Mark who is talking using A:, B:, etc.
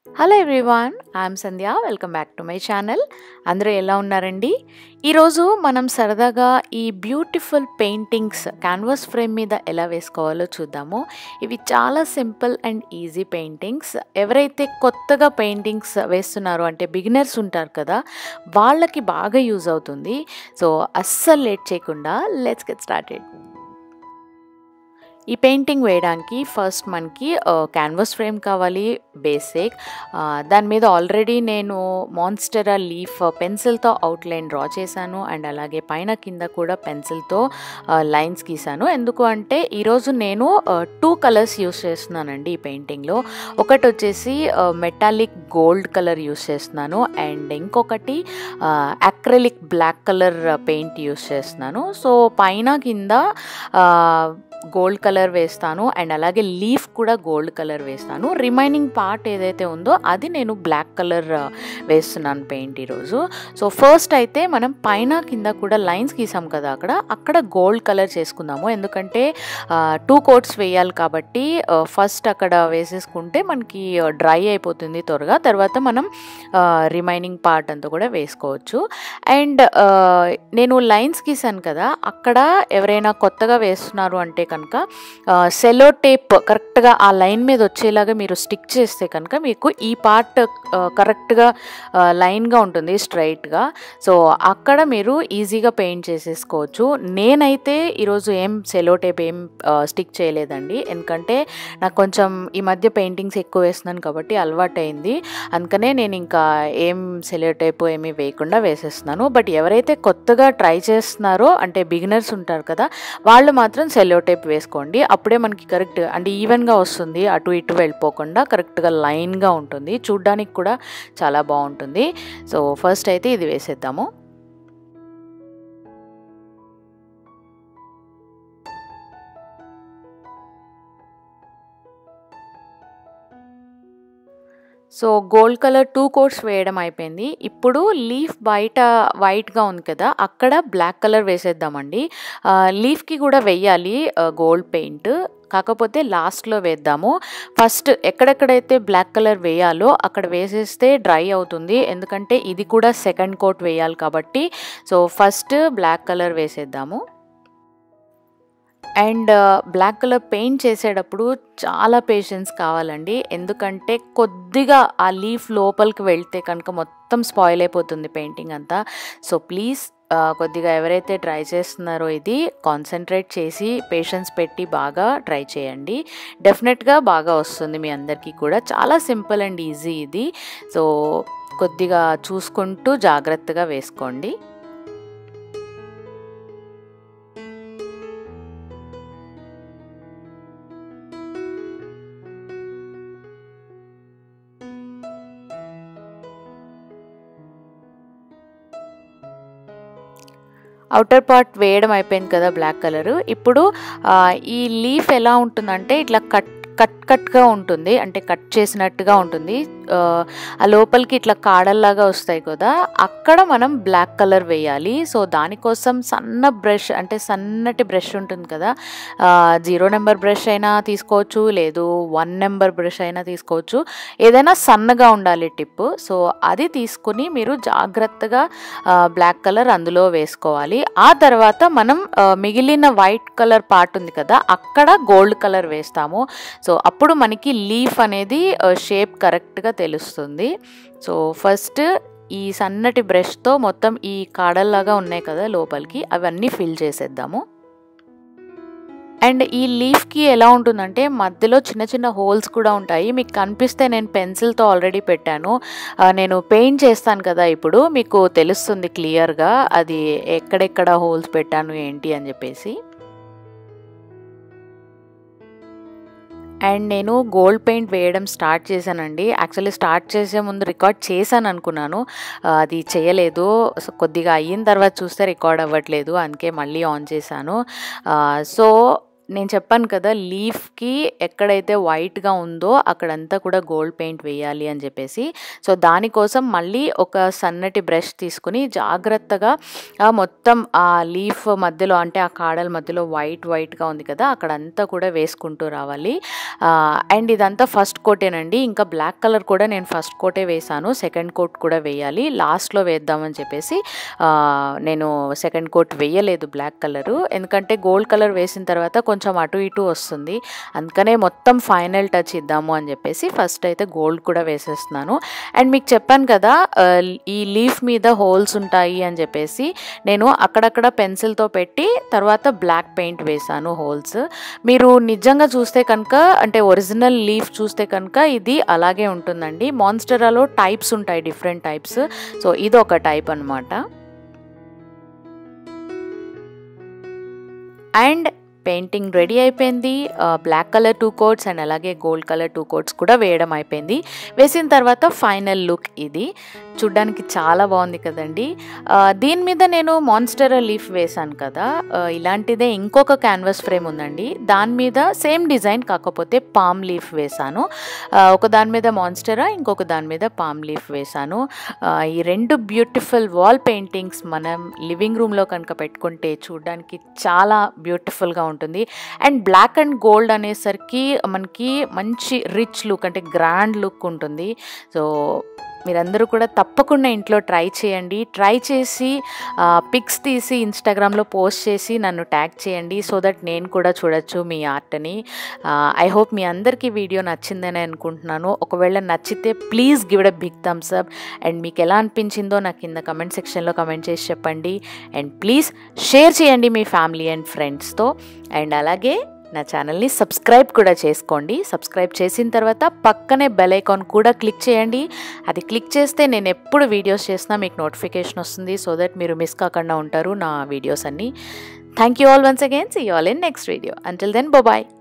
A: hello everyone I'm Sandhya welcome back to my channel అందరూ ఎలా ఉన్నారండి ఈరోజు మనం సరదాగా ఈ బ్యూటిఫుల్ పెయింటింగ్స్ క్యాన్వాస్ ఫ్రేమ్ మీద ఎలా వేసుకోవాలో చూద్దాము ఇవి చాలా సింపుల్ అండ్ ఈజీ పెయింటింగ్స్ ఎవరైతే కొత్తగా పెయింటింగ్స్ వేస్తున్నారో అంటే బిగినర్స్ ఉంటారు కదా వాళ్ళకి బాగా యూజ్ అవుతుంది సో అస్సలు లేట్ చేయకుండా లెట్స్ గెట్ స్టార్టెడ్ ఈ పెయింటింగ్ వేయడానికి ఫస్ట్ మనకి క్యాన్వాస్ ఫ్రేమ్ కావాలి బేసిక్ దాని మీద ఆల్రెడీ నేను మాన్స్టరా లీఫ్ పెన్సిల్తో అవుట్లైన్ డ్రా చేశాను అండ్ అలాగే పైన కింద కూడా పెన్సిల్తో లైన్స్ గీసాను ఎందుకు అంటే ఈరోజు నేను టూ కలర్స్ యూస్ చేస్తున్నానండి ఈ పెయింటింగ్లో ఒకటి వచ్చేసి మెటాలిక్ గోల్డ్ కలర్ యూస్ చేస్తున్నాను అండ్ ఇంకొకటి acrylic black colour paint use చేస్తున్నాను సో పైన కింద గోల్డ్ కలర్ వేస్తాను అండ్ అలాగే లీఫ్ కూడా గోల్డ్ కలర్ వేస్తాను రిమైనింగ్ పార్ట్ ఏదైతే ఉందో అది నేను బ్లాక్ కలర్ వేస్తున్నాను పెయింట్ ఈరోజు సో ఫస్ట్ అయితే మనం పైన కింద కూడా లైన్స్ గీసాం కదా అక్కడ అక్కడ గోల్డ్ కలర్ చేసుకుందాము ఎందుకంటే టూ కోట్స్ వేయాలి కాబట్టి ఫస్ట్ అక్కడ వేసేసుకుంటే మనకి డ్రై అయిపోతుంది త్వరగా తర్వాత మనం రిమైనింగ్ పార్ట్ అంతా కూడా వేసుకోవచ్చు అండ్ నేను లైన్స్ గీసాను కదా అక్కడ ఎవరైనా కొత్తగా వేస్తున్నారు అంటే కనుక సెలో టేప్ కరెక్ట్గా ఆ లైన్ మీద వచ్చేలాగా మీరు స్టిక్ చేస్తే కనుక మీకు ఈ పార్ట్ కరెక్ట్గా లైన్గా ఉంటుంది స్ట్రైట్గా సో అక్కడ మీరు ఈజీగా పెయింట్ చేసేసుకోవచ్చు నేనైతే ఈరోజు ఏం సెలో టేప్ ఏం స్టిక్ చేయలేదండి ఎందుకంటే నాకు కొంచెం ఈ మధ్య పెయింటింగ్స్ ఎక్కువ వేస్తున్నాను కాబట్టి అలవాటైంది అందుకనే నేను ఇంకా ఏం సెలో టేప్ ఏమీ వేయకుండా వేసేస్తున్నాను బట్ ఎవరైతే కొత్తగా ట్రై చేస్తున్నారో అంటే బిగినర్స్ ఉంటారు కదా వాళ్ళు మాత్రం సెలో టేప్ వేసుకోండి అప్పుడే మనకి కరెక్ట్ అంటే ఈవెన్గా వస్తుంది అటు ఇటు వెళ్ళిపోకుండా కరెక్ట్గా లైన్గా ఉంటుంది చూడ్డానికి కూడా చాలా బాగుంటుంది సో ఫస్ట్ అయితే ఇది వేసేద్దాము so gold colour two coats వేయడం అయిపోయింది ఇప్పుడు లీఫ్ బయట వైట్గా ఉంది కదా అక్కడ బ్లాక్ కలర్ వేసేద్దామండి లీఫ్కి కూడా వెయ్యాలి గోల్డ్ పెయింట్ కాకపోతే లాస్ట్లో వేద్దాము ఫస్ట్ ఎక్కడెక్కడైతే బ్లాక్ కలర్ వేయాలో అక్కడ వేసేస్తే డ్రై అవుతుంది ఎందుకంటే ఇది కూడా సెకండ్ కోట్ వేయాలి కాబట్టి సో ఫస్ట్ బ్లాక్ కలర్ వేసేద్దాము అండ్ బ్లాక్ కలర్ పెయింట్ చేసేటప్పుడు చాలా పేషెన్స్ కావాలండి ఎందుకంటే కొద్దిగా ఆ లీఫ్ లోపలికి వెళ్తే కనుక మొత్తం స్పాయిల్ అయిపోతుంది పెయింటింగ్ అంతా సో ప్లీజ్ కొద్దిగా ఎవరైతే ట్రై చేస్తున్నారో ఇది కాన్సన్ట్రేట్ చేసి పేషెన్స్ పెట్టి బాగా ట్రై చేయండి డెఫినెట్గా బాగా వస్తుంది మీ అందరికీ కూడా చాలా సింపుల్ అండ్ ఈజీ ఇది సో కొద్దిగా చూసుకుంటూ జాగ్రత్తగా వేసుకోండి అవుటర్ పార్ట్ వేయడం అయిపోయింది కదా బ్లాక్ కలర్ ఇప్పుడు ఈ లీఫ్ ఎలా ఉంటుందంటే ఇట్లా కట్ కట్ కట్గా ఉంటుంది అంటే కట్ చేసినట్టుగా ఉంటుంది ఆ లోపలికి ఇట్లా కాడల్లాగా వస్తాయి కదా అక్కడ మనం బ్లాక్ కలర్ వేయాలి సో దానికోసం సన్న బ్రష్ అంటే సన్నటి బ్రష్ ఉంటుంది కదా జీరో నెంబర్ బ్రష్ అయినా తీసుకోవచ్చు లేదు వన్ నెంబర్ బ్రష్ అయినా తీసుకోవచ్చు ఏదైనా సన్నగా ఉండాలి టిప్ సో అది తీసుకుని మీరు జాగ్రత్తగా బ్లాక్ కలర్ అందులో వేసుకోవాలి ఆ తర్వాత మనం మిగిలిన వైట్ కలర్ పార్ట్ ఉంది కదా అక్కడ గోల్డ్ కలర్ వేస్తాము సో అప్పుడు మనకి లీఫ్ అనేది షేప్ కరెక్ట్గా తెలుస్తుంది సో ఫస్ట్ ఈ సన్నటి బ్రష్తో మొత్తం ఈ కాడల్లాగా ఉన్నాయి కదా లోపలికి అవన్నీ ఫిల్ చేసేద్దాము అండ్ ఈ లీఫ్కి ఎలా ఉంటుందంటే మధ్యలో చిన్న చిన్న హోల్స్ కూడా ఉంటాయి మీకు కనిపిస్తే నేను పెన్సిల్తో ఆల్రెడీ పెట్టాను నేను పెయింట్ చేస్తాను కదా ఇప్పుడు మీకు తెలుస్తుంది క్లియర్గా అది ఎక్కడెక్కడ హోల్స్ పెట్టాను ఏంటి అని చెప్పేసి అండ్ నేను గోల్డ్ పెయింట్ వేయడం స్టార్ట్ చేశానండి యాక్చువల్లీ స్టార్ట్ చేసే ముందు రికార్డ్ చేశాను అనుకున్నాను అది చేయలేదు కొద్దిగా అయిన తర్వాత చూస్తే రికార్డ్ అవ్వట్లేదు అందుకే మళ్ళీ ఆన్ చేశాను సో నేను చెప్పాను కదా లీఫ్కి ఎక్కడైతే వైట్గా ఉందో అక్కడంతా కూడా గోల్డ్ పెయింట్ వేయాలి అని చెప్పేసి సో దానికోసం మళ్ళీ ఒక సన్నటి బ్రష్ తీసుకుని జాగ్రత్తగా ఆ మొత్తం ఆ లీఫ్ మధ్యలో అంటే ఆ కాడల మధ్యలో వైట్ వైట్గా ఉంది కదా అక్కడంతా కూడా వేసుకుంటూ రావాలి అండ్ ఇదంతా ఫస్ట్ కోటేనండి ఇంకా బ్లాక్ కలర్ కూడా నేను ఫస్ట్ కోటే వేసాను సెకండ్ కోట్ కూడా వేయాలి లాస్ట్లో వేద్దామని చెప్పేసి ఆ, నేను సెకండ్ కోట్ వేయలేదు బ్లాక్ కలరు ఎందుకంటే గోల్డ్ కలర్ వేసిన తర్వాత కొంచెం అటు ఇటు వస్తుంది అందుకనే మొత్తం ఫైనల్ టచ్ ఇద్దాము అని చెప్పేసి ఫస్ట్ అయితే గోల్డ్ కూడా వేసేస్తున్నాను అండ్ మీకు చెప్పాను కదా ఆ, ఈ లీఫ్ మీద హోల్స్ ఉంటాయి అని చెప్పేసి నేను అక్కడక్కడ పెన్సిల్తో పెట్టి తర్వాత బ్లాక్ పెయింట్ వేసాను హోల్స్ మీరు నిజంగా చూస్తే కనుక అంటే ఒరిజినల్ లీఫ్ చూస్తే కనుక ఇది అలాగే ఉంటుందండి మాన్స్టరాలో టైప్స్ ఉంటాయి డిఫరెంట్ టైప్స్ సో ఇది ఒక టైప్ అనమాట అండ్ పెయింటింగ్ రెడీ అయిపోయింది black colour two coats and అలాగే గోల్డ్ కలర్ టూ కోట్స్ కూడా వేయడం అయిపోయింది వేసిన తర్వాత ఫైనల్ లుక్ ఇది చూడ్డానికి చాలా బాగుంది కదండి ఆ, దీని మీద నేను మాన్స్టర్ లీఫ్ వేశాను కదా ఆ, ఇలాంటిదే ఇంకొక క్యాన్వాస్ ఫ్రేమ్ ఉందండి దాని మీద సేమ్ డిజైన్ కాకపోతే పామ్ లీఫ్ వేశాను ఆ, ఒక దాని మీద మాన్స్టరా ఇంకొక దాని మీద పామ్ లీఫ్ వేశాను ఆ, ఈ రెండు బ్యూటిఫుల్ వాల్ పెయింటింగ్స్ మనం లివింగ్ రూమ్లో కనుక పెట్టుకుంటే చూడడానికి చాలా బ్యూటిఫుల్గా ఉంటుంది అండ్ బ్లాక్ అండ్ గోల్డ్ అనేసరికి మనకి మంచి రిచ్ లుక్ అంటే గ్రాండ్ లుక్ ఉంటుంది సో మీరందరూ కూడా తప్పకుండా ఇంట్లో ట్రై చేయండి ట్రై చేసి పిక్స్ తీసి ఇన్స్టాగ్రామ్లో పోస్ట్ చేసి నన్ను ట్యాగ్ చేయండి సో దట్ నేను కూడా చూడొచ్చు మీ ఆర్ట్ని ఐ హోప్ మీ అందరికీ వీడియో నచ్చిందని అనుకుంటున్నాను ఒకవేళ నచ్చితే please give it a big thumbs up and మీకు ఎలా అనిపించిందో నాకు కింద కమెంట్ సెక్షన్లో కమెంట్ చేసి చెప్పండి అండ్ ప్లీజ్ షేర్ చేయండి మీ ఫ్యామిలీ అండ్ ఫ్రెండ్స్తో అండ్ అలాగే నా ఛానల్ని సబ్స్క్రైబ్ కూడా చేసుకోండి సబ్స్క్రైబ్ చేసిన తర్వాత పక్కనే బెల్ ఐకాన్ కూడా క్లిక్ చేయండి అది క్లిక్ చేస్తే నేను ఎప్పుడు వీడియోస్ చేసినా మీకు నోటిఫికేషన్ వస్తుంది సో దట్ మీరు మిస్ కాకుండా ఉంటారు నా వీడియోస్ అన్నీ thank you all once again see all in next video until then bye